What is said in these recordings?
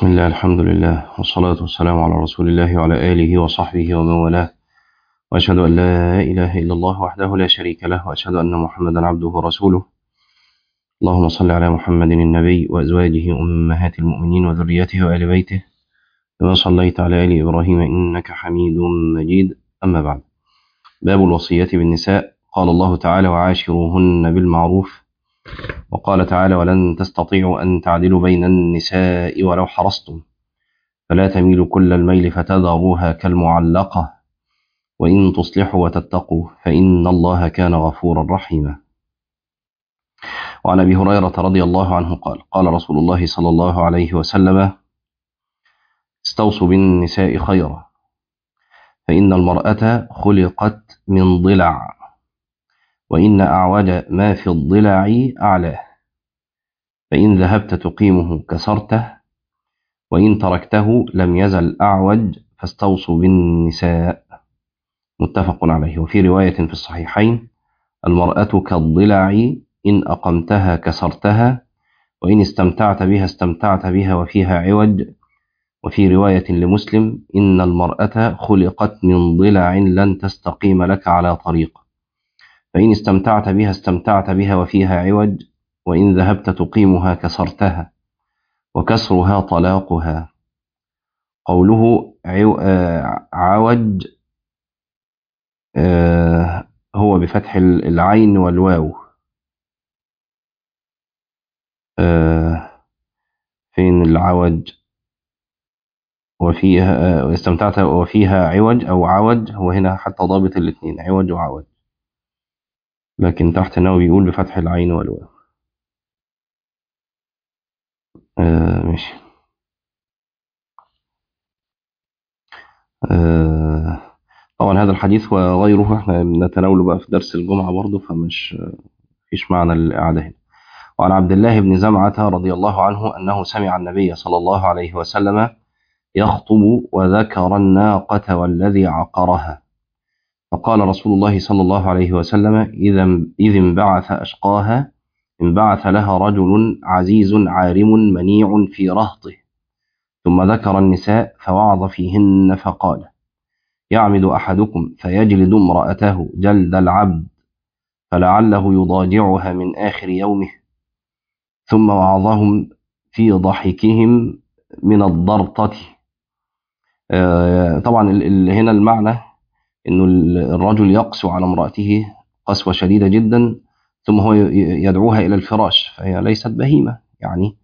بسم الله الحمد لله والصلاة والسلام على رسول الله وعلى آله وصحبه ومن والاه وأشهد أن لا إله إلا الله وحده لا شريك له وأشهد أن محمدا عبده ورسوله اللهم صل على محمد النبي وأزواجه أمهات المؤمنين وذريته وآل بيته كما صليت على آل إبراهيم إنك حميد مجيد أما بعد باب الوصية بالنساء قال الله تعالى وعاشروهن بالمعروف وقال تعالى ولن تستطيعوا أن تعدلوا بين النساء ولو حرصتم فلا تميلوا كل الميل فتذروها كالمعلقة وإن تصلحوا وتتقوا فإن الله كان غفورا رحيما وعن أبي هريرة رضي الله عنه قال قال رسول الله صلى الله عليه وسلم استوصوا بالنساء خيرا فإن المرأة خلقت من ضلع وإن أعوج ما في الضلع أعلاه فإن ذهبت تقيمه كسرته وإن تركته لم يزل أعوج فاستوصوا بالنساء متفق عليه وفي رواية في الصحيحين المرأة كالضلع إن أقمتها كسرتها وإن استمتعت بها استمتعت بها وفيها عوج وفي رواية لمسلم إن المرأة خلقت من ضلع لن تستقيم لك على طريق فإن استمتعت بها استمتعت بها وفيها عوج وإن ذهبت تقيمها كسرتها وكسرها طلاقها قوله عوج هو بفتح العين والواو فين العوج وفيها استمتعت وفيها عوج أو عوج هو هنا حتى ضابط الاثنين عوج وعوج لكن تحت هنا بيقول بفتح العين والواو آه ماشي آه طبعا هذا الحديث وغيره احنا نتناوله بقى في درس الجمعة برضه فمش فيش معنى للإعادة هنا وعن عبد الله بن زمعة رضي الله عنه أنه سمع النبي صلى الله عليه وسلم يخطب وذكر الناقة والذي عقرها فقال رسول الله صلى الله عليه وسلم إذا إذ انبعث أشقاها انبعث لها رجل عزيز عارم منيع في رهطه ثم ذكر النساء فوعظ فيهن فقال يعمد أحدكم فيجلد امرأته جلد العبد فلعله يضاجعها من آخر يومه ثم وعظهم في ضحكهم من الضرطة طبعا هنا المعنى انه الرجل يقسو على امرأته قسوة شديدة جدا ثم هو يدعوها الى الفراش فهي ليست بهيمة يعني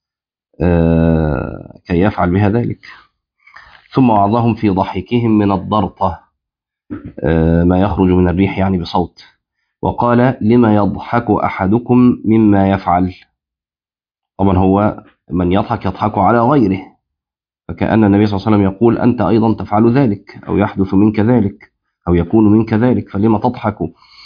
كي يفعل بها ذلك ثم وعظهم في ضحكهم من الضرطة ما يخرج من الريح يعني بصوت وقال لما يضحك أحدكم مما يفعل طبعا هو من يضحك يضحك على غيره فكأن النبي صلى الله عليه وسلم يقول أنت أيضا تفعل ذلك أو يحدث منك ذلك أو يكون منك ذلك فلما تضحك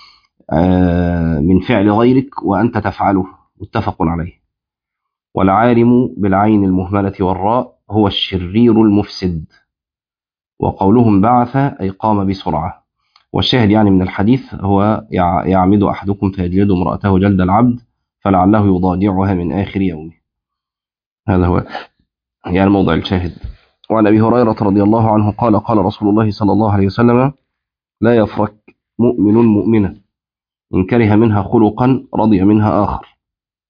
من فعل غيرك وأنت تفعله متفق عليه والعارم بالعين المهملة والراء هو الشرير المفسد وقولهم بعث أي قام بسرعة والشاهد يعني من الحديث هو يعمد أحدكم فيجلد امرأته جلد العبد فلعله يضاجعها من آخر يومه هذا هو يعني موضع الشاهد وعن أبي هريرة رضي الله عنه قال قال رسول الله صلى الله عليه وسلم لا يفرك مؤمن مؤمنة إن كره منها خلقا رضي منها آخر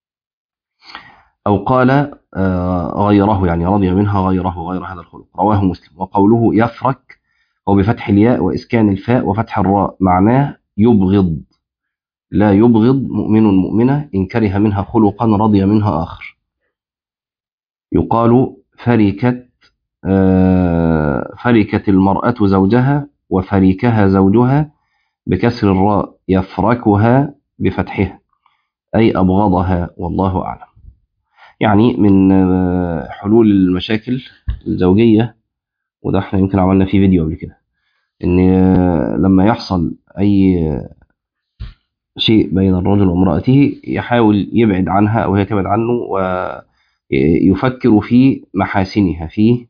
أو قال غيره يعني رضي منها غيره غير هذا الخلق رواه مسلم وقوله يفرك هو بفتح الياء وإسكان الفاء وفتح الراء معناه يبغض لا يبغض مؤمن مؤمنة إن كره منها خلقا رضي منها آخر يقال فركت فركت المرأة زوجها وفريكها زوجها بكسر الراء يفركها بفتحها أي أبغضها والله أعلم يعني من حلول المشاكل الزوجية وده احنا يمكن عملنا فيه فيديو قبل كده ان لما يحصل اي شيء بين الرجل وامرأته يحاول يبعد عنها او هي تبعد عنه ويفكر في محاسنها في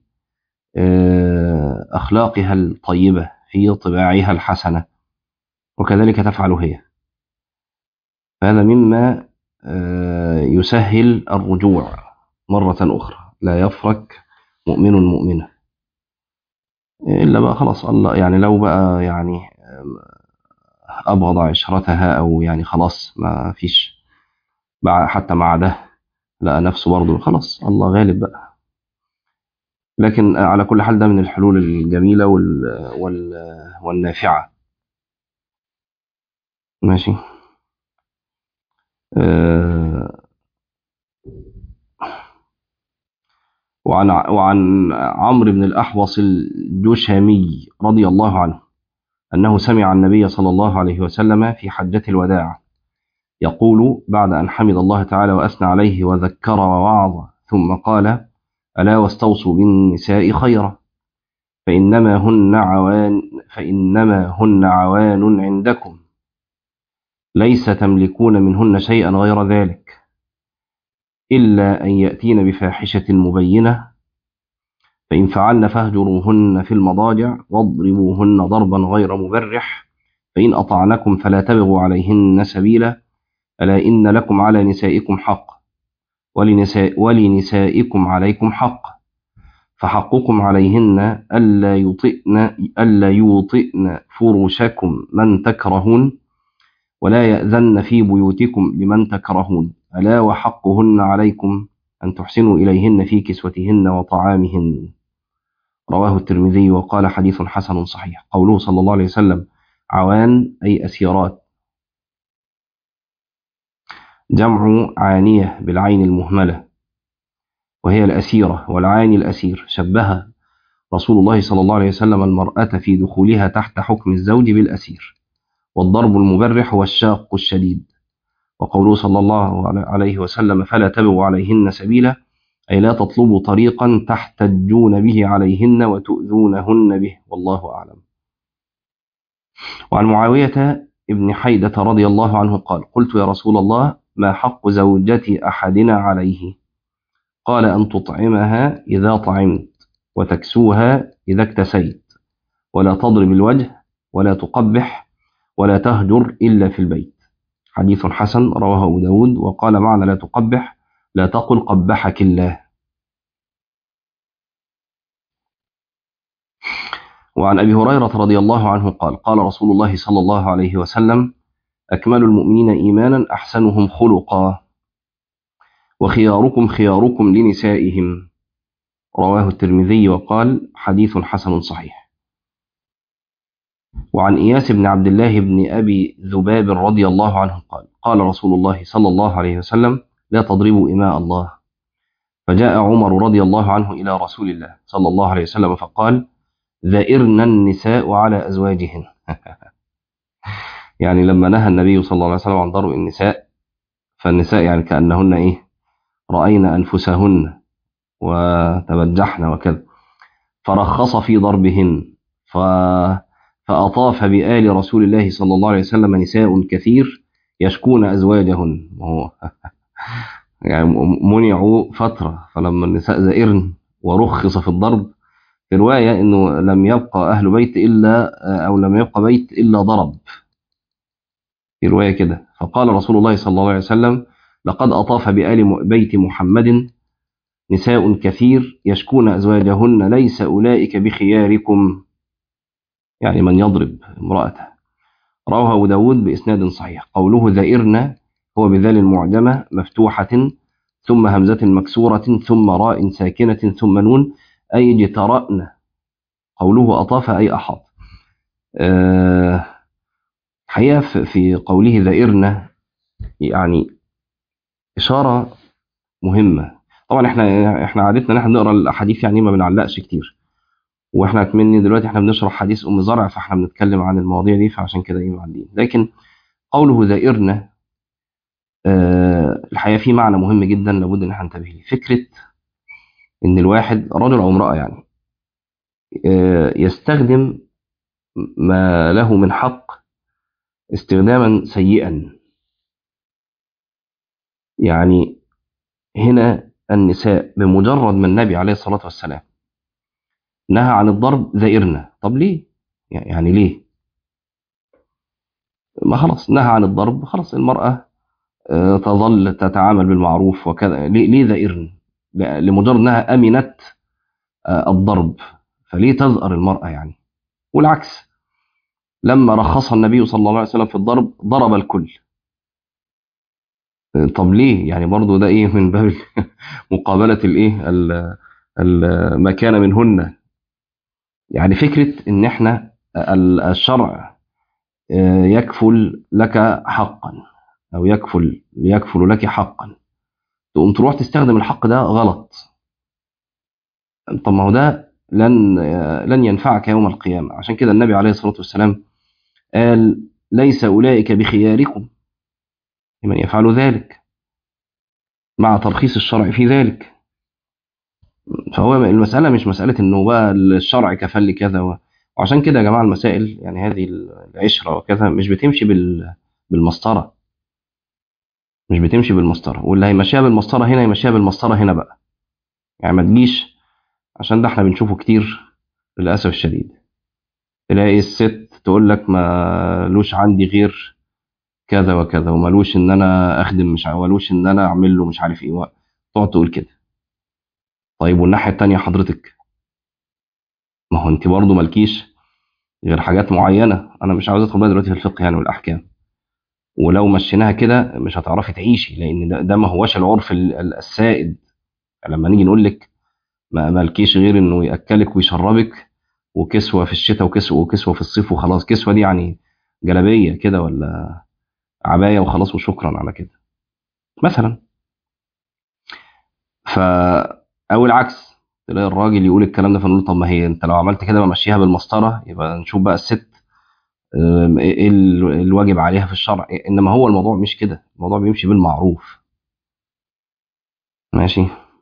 اخلاقها الطيبة في طباعها الحسنة وكذلك تفعل هي هذا مما يسهل الرجوع مرة أخرى لا يفرك مؤمن مؤمنة إلا بقى خلاص الله يعني لو بقى يعني أبغض عشرتها أو يعني خلاص ما فيش حتى مع ده لقى نفسه برضه خلاص الله غالب بقى لكن على كل حال ده من الحلول الجميلة وال وال والنافعة ماشي آه وعن وعن عمرو بن الأحوص الجشمي رضي الله عنه أنه سمع النبي صلى الله عليه وسلم في حجة الوداع يقول بعد أن حمد الله تعالى وأثنى عليه وذكر ووعظ ثم قال ألا واستوصوا بالنساء خيرا فإنما هن عوان فإنما هن عوان عندكم ليس تملكون منهن شيئا غير ذلك إلا أن يأتين بفاحشة مبينة فإن فعلن فاهجروهن في المضاجع واضربوهن ضربا غير مبرح فإن أطعنكم فلا تبغوا عليهن سبيلا ألا إن لكم على نسائكم حق ولنساء ولنسائكم عليكم حق فحقكم عليهن ألا يطئن ألا يوطئن فرشكم من تكرهون ولا يأذن في بيوتكم لمن تكرهون ألا وحقهن عليكم أن تحسنوا إليهن في كسوتهن وطعامهن رواه الترمذي وقال حديث حسن صحيح قوله صلى الله عليه وسلم عوان أي أسيرات جمع عانية بالعين المهملة وهي الأسيرة والعاني الأسير شبه رسول الله صلى الله عليه وسلم المرأة في دخولها تحت حكم الزوج بالأسير والضرب المبرح والشاق الشديد وقوله صلى الله عليه وسلم فلا تبغوا عليهن سبيلا أي لا تطلبوا طريقا تحتجون به عليهن وتؤذونهن به والله أعلم وعن معاوية ابن حيدة رضي الله عنه قال قلت يا رسول الله ما حق زوجة أحدنا عليه قال أن تطعمها إذا طعمت وتكسوها إذا اكتسيت ولا تضرب الوجه ولا تقبح ولا تهجر إلا في البيت حديث حسن رواه أبو داود وقال معنى لا تقبح لا تقل قبحك الله وعن أبي هريرة رضي الله عنه قال قال رسول الله صلى الله عليه وسلم أكمل المؤمنين إيمانا أحسنهم خلقا وخياركم خياركم لنسائهم رواه الترمذي وقال حديث حسن صحيح وعن إياس بن عبد الله بن أبي ذباب رضي الله عنه قال قال رسول الله صلى الله عليه وسلم لا تضربوا إماء الله فجاء عمر رضي الله عنه إلى رسول الله صلى الله عليه وسلم فقال ذئرن النساء على أزواجهن يعني لما نهى النبي صلى الله عليه وسلم عن ضرب النساء فالنساء يعني كأنهن إيه رأين أنفسهن وتبجحن وكذا فرخص في ضربهن ف... فأطاف بآل رسول الله صلى الله عليه وسلم نساء كثير يشكون أزواجهن وهو يعني منعوا فترة فلما النساء زائرن ورخص في الضرب في رواية أنه لم يبقى أهل بيت إلا أو لم يبقى بيت إلا ضرب في رواية كده فقال رسول الله صلى الله عليه وسلم لقد أطاف بآل بيت محمد نساء كثير يشكون أزواجهن ليس أولئك بخياركم يعني من يضرب امرأته رواه أبو داود بإسناد صحيح قوله ذائرنا هو بذال المعجمة مفتوحة ثم همزة مكسورة ثم راء ساكنة ثم نون أي اجترأن قوله أطاف أي أحاط أه حقيقة في قوله ذائرنا يعني إشارة مهمة طبعا احنا احنا عادتنا ان احنا بنقرا الاحاديث يعني ما بنعلقش كتير واحنا كمان دلوقتي احنا بنشرح حديث ام زرع فاحنا بنتكلم عن المواضيع دي فعشان كده ايه معلقين لكن قوله ذائرنا آه الحقيقه في معنى مهم جدا لابد ان احنا ننتبه ليه فكره ان الواحد رجل او امراه يعني آه يستخدم ما له من حق استخداما سيئا يعني هنا النساء بمجرد ما النبي عليه الصلاة والسلام نهى عن الضرب ذائرنا طب ليه يعني ليه ما خلاص نهى عن الضرب خلاص المرأة تظل تتعامل بالمعروف وكذا ليه ذائرن لمجرد انها امنت الضرب فليه تزأر المرأة يعني والعكس لما رخصها النبي صلى الله عليه وسلم في الضرب ضرب الكل طب ليه يعني برضو ده ايه من باب مقابلة الايه ما كان منهن يعني فكرة ان احنا الشرع يكفل لك حقا او يكفل يكفل لك حقا تقوم تروح تستخدم الحق ده غلط طب ما هو ده لن لن ينفعك يوم القيامة عشان كده النبي عليه الصلاة والسلام قال ليس أولئك بخياركم لمن يفعل ذلك مع ترخيص الشرع في ذلك فهو المسألة مش مسألة إنه بقى الشرع كفل لي كذا وعشان كده يا جماعة المسائل يعني هذه العشرة وكذا مش بتمشي بال بالمسطرة مش بتمشي بالمسطرة واللي هيمشيها بالمسطرة هنا يمشيها بالمسطرة هنا بقى يعني ما تجيش عشان ده احنا بنشوفه كتير للأسف الشديد تلاقي الست تقول لك ما لوش عندي غير كذا وكذا ومالوش ان انا اخدم مش مالوش ان انا اعمل له مش عارف ايه تقعد تقول كده طيب والناحيه التانية حضرتك ما هو انت برضه مالكيش غير حاجات معينه انا مش عاوز ادخل بقى دلوقتي في الفقه يعني والاحكام ولو مشيناها كده مش هتعرفي تعيشي لان ده, ده ما هوش العرف السائد لما نيجي نقول لك ما مالكيش غير انه ياكلك ويشربك وكسوه في الشتاء وكسوه وكسوه في الصيف وخلاص كسوه دي يعني جلابيه كده ولا عبايه وخلاص وشكرا على كده مثلا ف او العكس تلاقي الراجل يقول الكلام ده فنقول طب ما هي انت لو عملت كده بمشيها بالمسطره يبقى نشوف بقى الست ايه الواجب عليها في الشرع انما هو الموضوع مش كده الموضوع بيمشي بالمعروف ماشي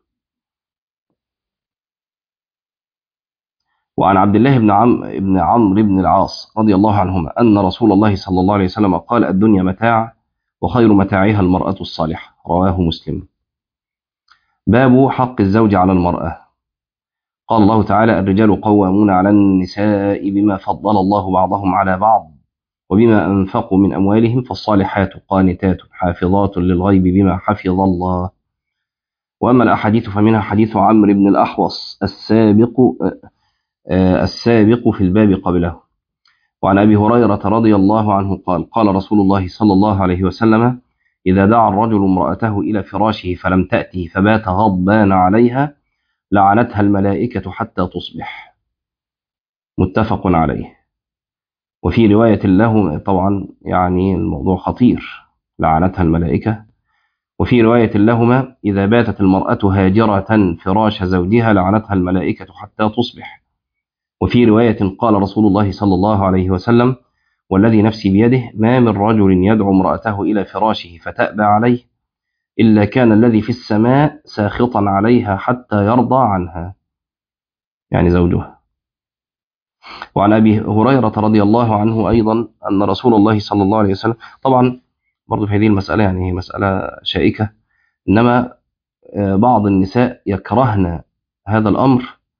وعن عبد الله بن عم بن عمرو بن العاص رضي الله عنهما أن رسول الله صلى الله عليه وسلم قال الدنيا متاع وخير متاعها المرأة الصالحة رواه مسلم باب حق الزوج على المرأة قال الله تعالى الرجال قوامون على النساء بما فضل الله بعضهم على بعض وبما أنفقوا من أموالهم فالصالحات قانتات حافظات للغيب بما حفظ الله وأما الأحاديث فمنها حديث عمرو بن الأحوص السابق السابق في الباب قبله وعن أبي هريرة رضي الله عنه قال قال رسول الله صلى الله عليه وسلم إذا دعا الرجل امرأته إلى فراشه فلم تأته فبات غضبان عليها لعنتها الملائكة حتى تصبح متفق عليه وفي رواية له طبعا يعني الموضوع خطير لعنتها الملائكة وفي رواية لهما إذا باتت المرأة هاجرة فراش زوجها لعنتها الملائكة حتى تصبح وفي رواية قال رسول الله صلى الله عليه وسلم والذي نفسي بيده ما من رجل يدعو امرأته إلى فراشه فتأبى عليه إلا كان الذي في السماء ساخطا عليها حتى يرضى عنها يعني زوجها وعن أبي هريرة رضي الله عنه أيضا أن رسول الله صلى الله عليه وسلم طبعا برضو في هذه المسألة يعني هي مسألة شائكة إنما بعض النساء يكرهن هذا الأمر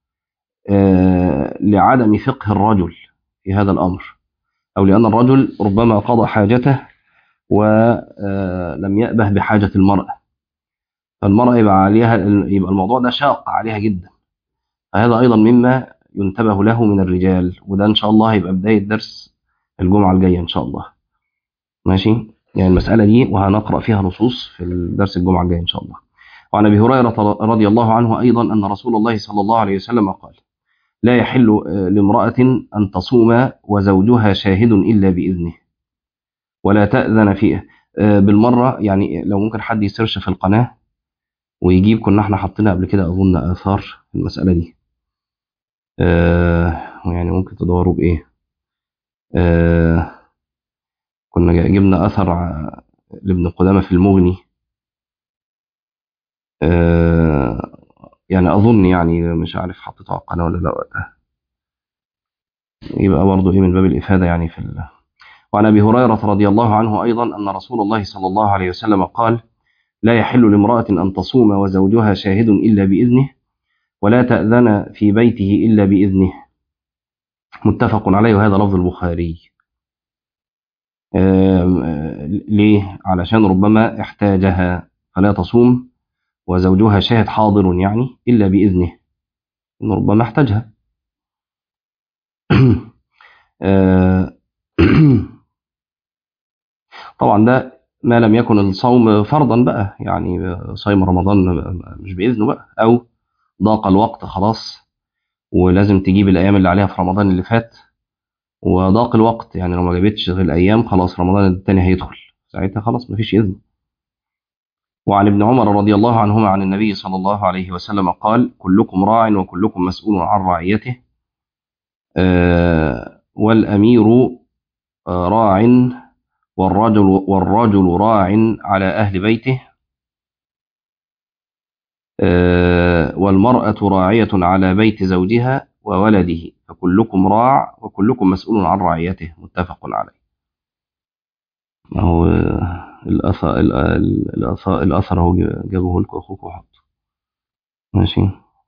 لعدم فقه الرجل في هذا الأمر أو لأن الرجل ربما قضى حاجته ولم يأبه بحاجة المرأة فالمرأة يبقى عليها يبقى الموضوع ده شاق عليها جدا فهذا أيضا مما ينتبه له من الرجال وده إن شاء الله هيبقى بداية درس الجمعة الجاية إن شاء الله ماشي يعني المسألة دي وهنقرأ فيها نصوص في الدرس الجمعة الجاية إن شاء الله وعن أبي هريرة رضي الله عنه أيضا أن رسول الله صلى الله عليه وسلم قال لا يحل لامرأة أن تصوم وزوجها شاهد إلا بإذنه ولا تأذن فيه بالمرة يعني لو ممكن حد يسيرش في القناة ويجيب كنا احنا حاطينها قبل كده أظن آثار في المسألة دي آه يعني ممكن تدوروا بإيه آه كنا جبنا أثر لابن قدامة في المغني آه يعني أظن يعني مش عارف حطيته على القناة ولا لا وقتها يبقى برضه إيه من باب الإفادة يعني في ال... وعن أبي هريرة رضي الله عنه أيضا أن رسول الله صلى الله عليه وسلم قال لا يحل لامرأة أن تصوم وزوجها شاهد إلا بإذنه ولا تأذن في بيته إلا بإذنه متفق عليه وهذا لفظ البخاري ليه؟ علشان ربما احتاجها فلا تصوم وزوجها شاهد حاضر يعني إلا بإذنه إنه ربما احتاجها آه، طبعا ده ما لم يكن الصوم فرضا بقى يعني صيام رمضان مش بإذنه بقى أو ضاق الوقت خلاص ولازم تجيب الأيام اللي عليها في رمضان اللي فات وضاق الوقت يعني لو ما جابتش غير الأيام خلاص رمضان التاني هيدخل ساعتها خلاص مفيش إذن وعن ابن عمر رضي الله عنهما عن النبي صلى الله عليه وسلم قال كلكم راع وكلكم مسؤول عن رعيته آه، والأمير آه، راع والرجل والرجل راع على أهل بيته آه، والمرأة راعية على بيت زوجها وولده فكلكم راع وكلكم مسؤول عن رعيته متفق عليه ما هو آه، الأثر الأثر الأثر هو جابه لكم أخوكم وحط ماشي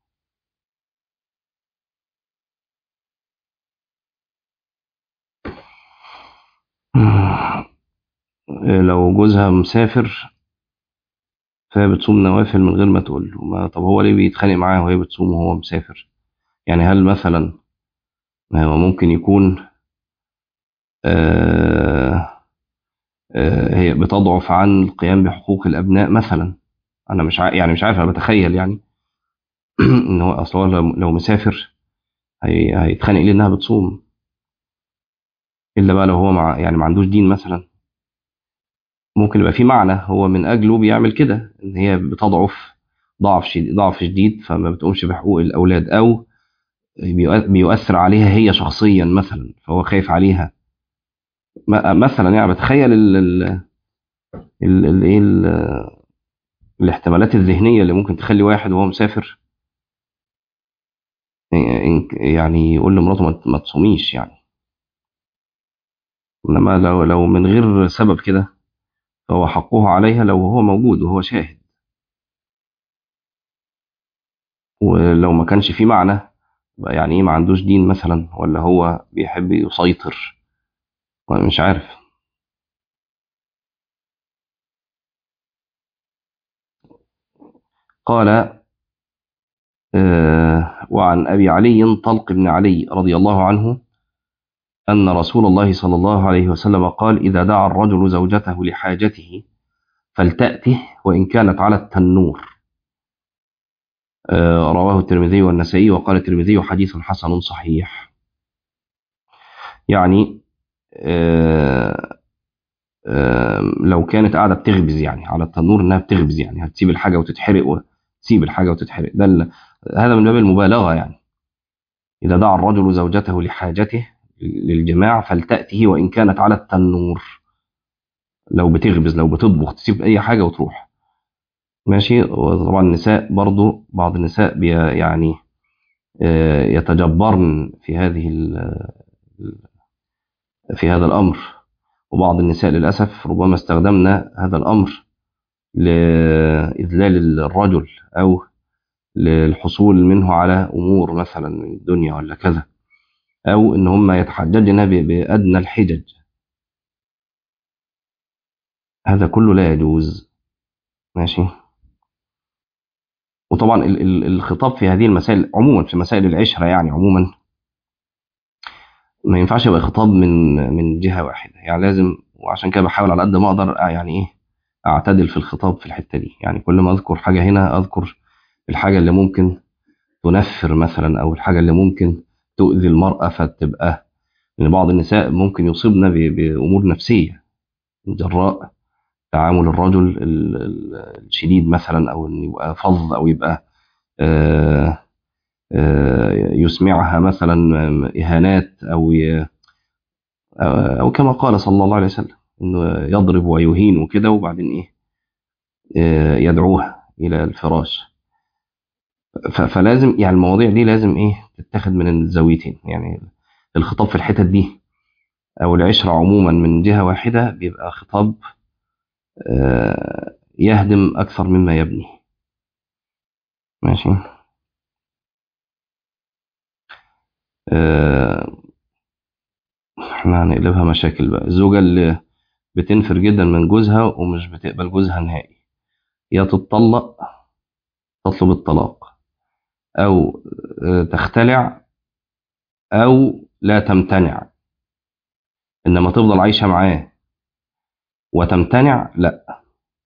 لو جوزها مسافر فهي بتصوم نوافل من غير ما تقول له ما طب هو ليه بيتخانق معاها وهي بتصوم وهو مسافر يعني هل مثلا ما هو ممكن يكون آه آه هي بتضعف عن القيام بحقوق الأبناء مثلا أنا مش عارف يعني مش عارف أنا بتخيل يعني إن هو أصلا لو, لو مسافر هي هيتخانق ليه إنها بتصوم إلا بقى لو هو مع يعني ما عندوش دين مثلا ممكن يبقى في معنى هو من أجله بيعمل كده إن هي بتضعف ضعف شديد ضعف شديد فما بتقومش بحقوق الأولاد أو بيؤثر عليها هي شخصيا مثلا فهو خايف عليها مثلا يعني بتخيل ال ال ال ال إيه ال الاحتمالات الذهنية اللي ممكن تخلي واحد وهو مسافر يعني يقول لمراته ما تصوميش يعني انما لو لو من غير سبب كده فهو حقه عليها لو هو موجود وهو شاهد ولو ما كانش في معنى بقى يعني ايه ما عندوش دين مثلا ولا هو بيحب يسيطر وانا مش عارف قال آه وعن أبي علي طلق بن علي رضي الله عنه أن رسول الله صلى الله عليه وسلم قال إذا دعا الرجل زوجته لحاجته فلتأته وإن كانت على التنور آه رواه الترمذي والنسائي وقال الترمذي حديث حسن صحيح يعني آه آه لو كانت قاعدة بتخبز يعني على التنور إنها بتخبز يعني هتسيب الحاجة وتتحرق وتسيب الحاجة وتتحرق ده هذا من باب المبالغة يعني إذا دعا الرجل زوجته لحاجته للجماع فلتأته وإن كانت على التنور لو بتخبز لو بتطبخ تسيب أي حاجة وتروح ماشي وطبعا النساء برضو بعض النساء بي يعني يتجبرن في هذه في هذا الأمر وبعض النساء للأسف ربما استخدمنا هذا الأمر لإذلال الرجل أو للحصول منه على أمور مثلا من الدنيا ولا كذا أو إن هم يتحججن بأدنى الحجج هذا كله لا يجوز ماشي وطبعا الخطاب في هذه المسائل عموما في مسائل العشرة يعني عموما ما ينفعش يبقى خطاب من من جهة واحدة يعني لازم وعشان كده بحاول على قد ما أقدر يعني إيه أعتدل في الخطاب في الحتة دي يعني كل ما أذكر حاجة هنا أذكر الحاجة اللي ممكن تنفر مثلا أو الحاجة اللي ممكن تؤذي المرأة فتبقى لأن بعض النساء ممكن يصيبنا بأمور نفسية جراء تعامل الرجل الشديد مثلا أو إن يبقى فظ أو يبقى آآ آآ يسمعها مثلا إهانات أو أو كما قال صلى الله عليه وسلم إنه يضرب ويهين وكده وبعدين إيه يدعوها إلى الفراش فلازم يعني المواضيع دي لازم ايه تتاخد من الزاويتين يعني الخطاب في الحتت دي او العشره عموما من جهه واحده بيبقى خطاب يهدم اكثر مما يبني ماشي احنا هنقلبها مشاكل بقى الزوجه اللي بتنفر جدا من جوزها ومش بتقبل جوزها نهائي يا تتطلق تطلب الطلاق أو آه، تختلع أو لا تمتنع إنما تفضل عايشة معاه وتمتنع لا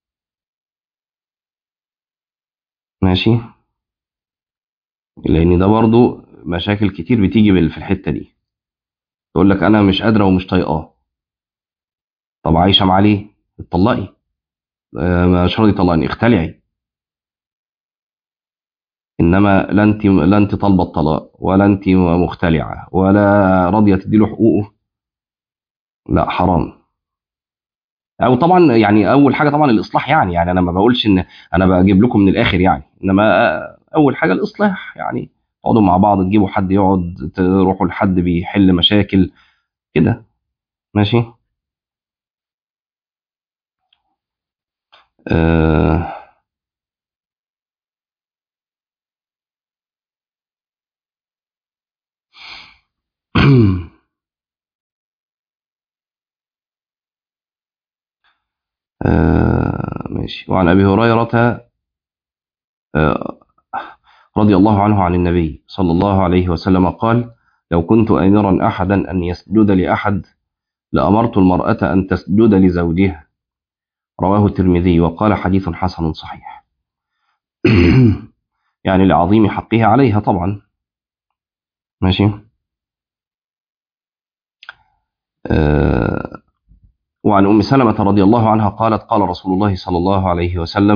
ماشي لأن ده برضو مشاكل كتير بتيجي بال- في الحتة دي تقول لك أنا مش قادرة ومش طايقاه طب عايشة معاه ليه؟ اتطلقي آه، مش راضي يطلقني اختلعي انما لا انت لا انت طالبه الطلاق ولا انت مختلعه ولا راضيه تديله حقوقه لا حرام او طبعا يعني اول حاجه طبعا الاصلاح يعني يعني انا ما بقولش ان انا بجيب لكم من الاخر يعني انما اول حاجه الاصلاح يعني تقعدوا مع بعض تجيبوا حد يقعد تروحوا لحد بيحل مشاكل كده ماشي آه آه ماشي وعن ابي هريره آه رضي الله عنه عن النبي صلى الله عليه وسلم قال لو كنت امرا احدا ان يسجد لاحد لامرت المراه ان تسجد لزوجها رواه الترمذي وقال حديث حسن صحيح يعني لعظيم حقها عليها طبعا ماشي آه وعن ام سلمه رضي الله عنها قالت قال رسول الله صلى الله عليه وسلم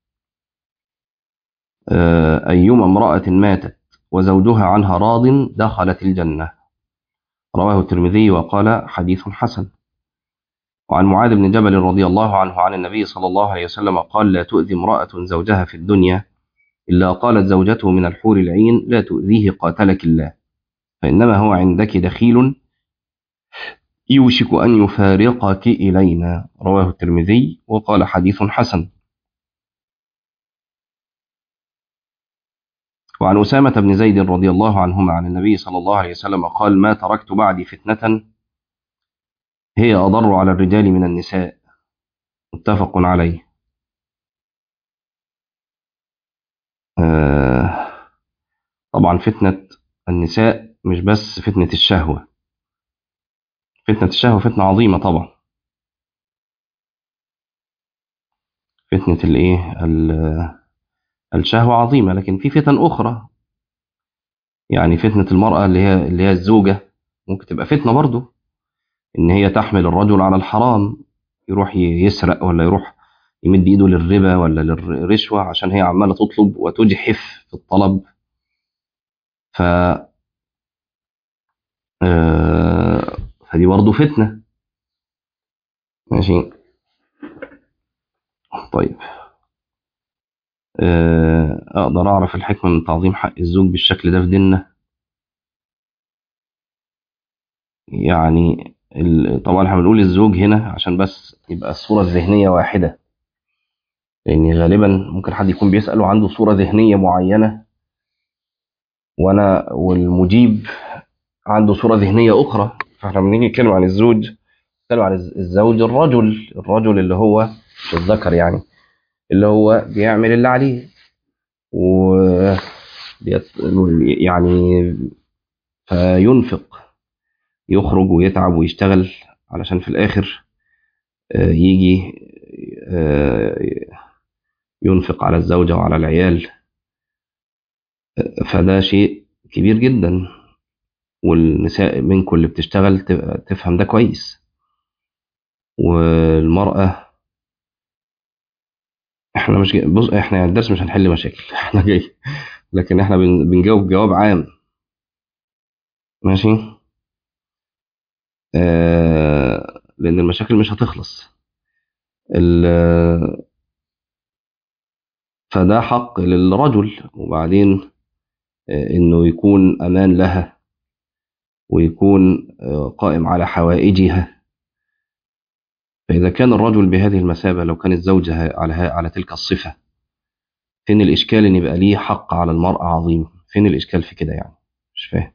آه ايما امراه ماتت وزوجها عنها راض دخلت الجنه رواه الترمذي وقال حديث حسن وعن معاذ بن جبل رضي الله عنه عن النبي صلى الله عليه وسلم قال لا تؤذي امرأة زوجها في الدنيا إلا قالت زوجته من الحور العين لا تؤذيه قاتلك الله فإنما هو عندك دخيل يوشك أن يفارقك إلينا رواه الترمذي وقال حديث حسن وعن أسامة بن زيد رضي الله عنهما عن النبي صلى الله عليه وسلم قال ما تركت بعدي فتنة هي أضر على الرجال من النساء متفق عليه آه طبعا فتنة النساء مش بس فتنة الشهوة فتنة الشهوة فتنة عظيمة طبعا فتنة الايه الشهوة عظيمة لكن في فتن أخرى يعني فتنة المرأة اللي هي اللي هي الزوجة ممكن تبقى فتنة برضو إن هي تحمل الرجل على الحرام يروح يسرق ولا يروح يمد إيده للربا ولا للرشوة عشان هي عمالة تطلب وتجحف في الطلب ف آه فدي برضه فتنة ماشي طيب آه أقدر أعرف الحكمة من تعظيم حق الزوج بالشكل ده في ديننا يعني طبعا احنا بنقول الزوج هنا عشان بس يبقى الصورة الذهنية واحدة لأن غالبا ممكن حد يكون بيسأل وعنده صورة ذهنية معينة وأنا والمجيب عنده صورة ذهنية أخرى فاحنا بنيجي نتكلم عن الزوج نتكلم عن الزوج الرجل الرجل اللي هو الذكر يعني اللي هو بيعمل اللي عليه و يعني فينفق يخرج ويتعب ويشتغل علشان في الآخر يجي ينفق على الزوجة وعلى العيال فده شيء كبير جدا والنساء منكم اللي بتشتغل تفهم ده كويس والمرأة احنا مش جاي بص احنا يعني الدرس مش هنحل مشاكل احنا جاي لكن احنا بنجاوب جواب عام ماشي آه لان المشاكل مش هتخلص فده حق للرجل وبعدين آه انه يكون امان لها ويكون آه قائم على حوائجها فإذا كان الرجل بهذه المثابة لو كانت زوجها على على تلك الصفة فين الإشكال إن يبقى ليه حق على المرأة عظيم فين الإشكال في كده يعني مش فاهم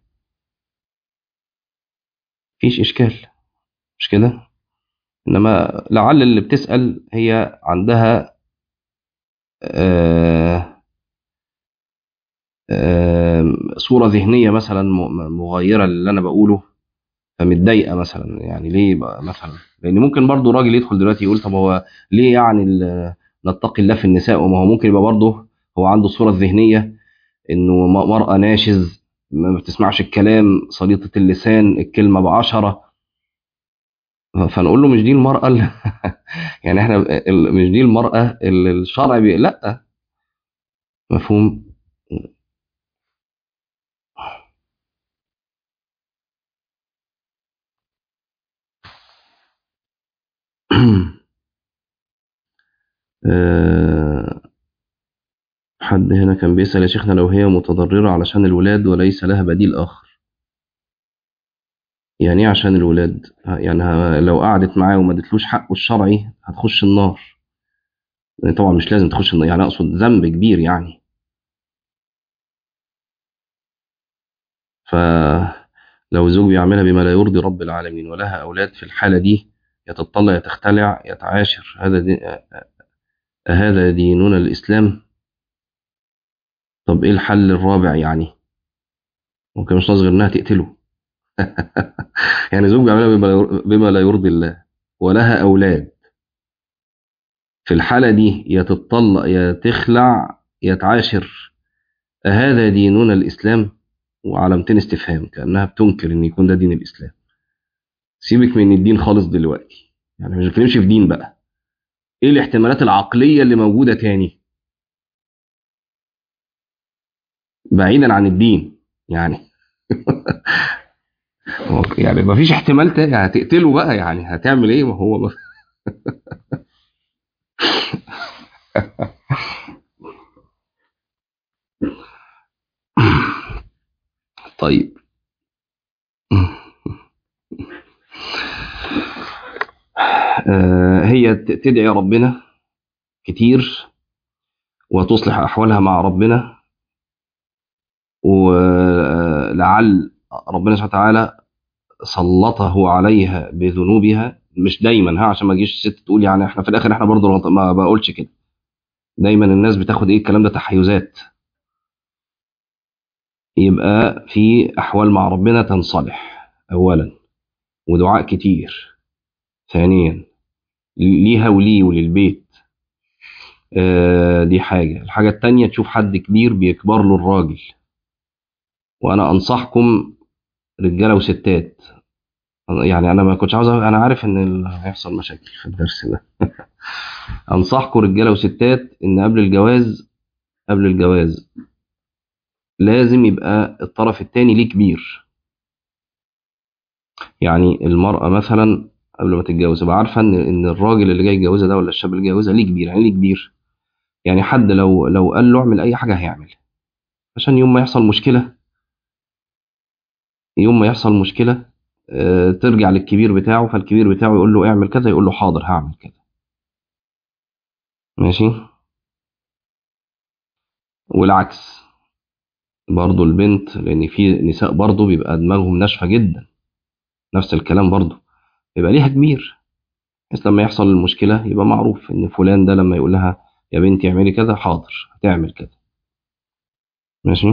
فيش إشكال مش كده إنما لعل اللي بتسأل هي عندها آآ آم، صورة ذهنية مثلا م- مغايرة للي أنا بقوله فمتضايقة مثلا يعني ليه بقى مثلا لأن ممكن برضو راجل يدخل دلوقتي يقول طب هو ليه يعني ال- نتقي الله في النساء وما هو ممكن يبقى برضه هو عنده الصورة الذهنية إنه م- مرأة ناشز ما بتسمعش الكلام سليطة اللسان الكلمة بعشرة فنقول له مش دي المرأة اللي يعني احنا ال- مش دي المرأة اللي الشرع بي... لا مفهوم آه، حد هنا كان بيسأل يا شيخنا لو هي متضررة علشان الولاد وليس لها بديل آخر يعني ايه عشان الولاد يعني ه- لو قعدت معاه وما ادتلوش حقه الشرعي هتخش النار يعني طبعا مش لازم تخش النار يعني اقصد ذنب كبير يعني فلو الزوج بيعملها بما لا يرضي رب العالمين ولها اولاد في الحالة دي يتطلع يتختلع يتعاشر هذا دي هذا ديننا الاسلام طب ايه الحل الرابع يعني ممكن مش ناقص غير انها تقتله يعني زوج بيعملها بما لا ير- بما لا يرضي الله ولها اولاد في الحالة دي يا تتطلق يا تخلع يا تعاشر أهذا ديننا الإسلام وعلامتين استفهام كأنها بتنكر إن يكون ده دين الإسلام سيبك من الدين خالص دلوقتي يعني مش بنتكلمش في دين بقى إيه الاحتمالات العقلية اللي موجودة تاني بعيدا عن الدين يعني هو يعني ما فيش احتمال تاني هتقتله بقى يعني هتعمل ايه ما هو ما طيب آه هي ت- تدعي ربنا كتير وتصلح أحوالها مع ربنا ولعل ربنا سبحانه وتعالى سلطه عليها بذنوبها مش دايما ها عشان ما تجيش الست تقول يعني احنا في الاخر احنا برضه ما ما بقولش كده دايما الناس بتاخد ايه الكلام ده تحيزات يبقى في احوال مع ربنا تنصلح اولا ودعاء كتير ثانيا ليها وليه وللبيت آه دي حاجة الحاجة التانية تشوف حد كبير بيكبر له الراجل وانا انصحكم رجالة وستات يعني انا ما كنتش عاوز أ- انا عارف ان ال- هيحصل مشاكل في الدرس ده انصحكم رجاله وستات ان قبل الجواز قبل الجواز لازم يبقى الطرف الثاني ليه كبير يعني المرأة مثلا قبل ما تتجوز تبقى عارفة ان ان الراجل اللي جاي يتجوزها ده ولا الشاب اللي جاي يتجوزها ليه كبير يعني ليه كبير يعني حد لو لو قال له اعمل اي حاجة هيعمل عشان يوم ما يحصل مشكلة يوم ما يحصل مشكلة آه، ترجع للكبير بتاعه فالكبير بتاعه يقول له اعمل كذا يقول له حاضر هعمل كذا ماشي والعكس برضه البنت لان في نساء برضه بيبقى دماغهم ناشفة جدا نفس الكلام برضه يبقى ليها كبير بس لما يحصل المشكلة يبقى معروف إن فلان ده لما يقول لها يا بنتي اعملي كذا حاضر هتعمل كذا ماشي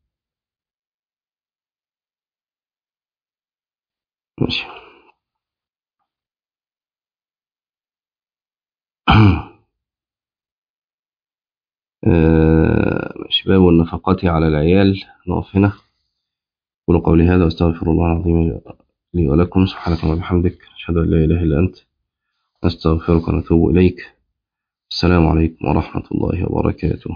ماشي آه، ماشي باب النفقات على العيال نقف هنا قولوا قولي هذا واستغفر الله العظيم لي ولكم سبحانك اللهم وبحمدك أشهد أن لا إله إلا أنت نستغفرك ونتوب إليك السلام عليكم ورحمة الله وبركاته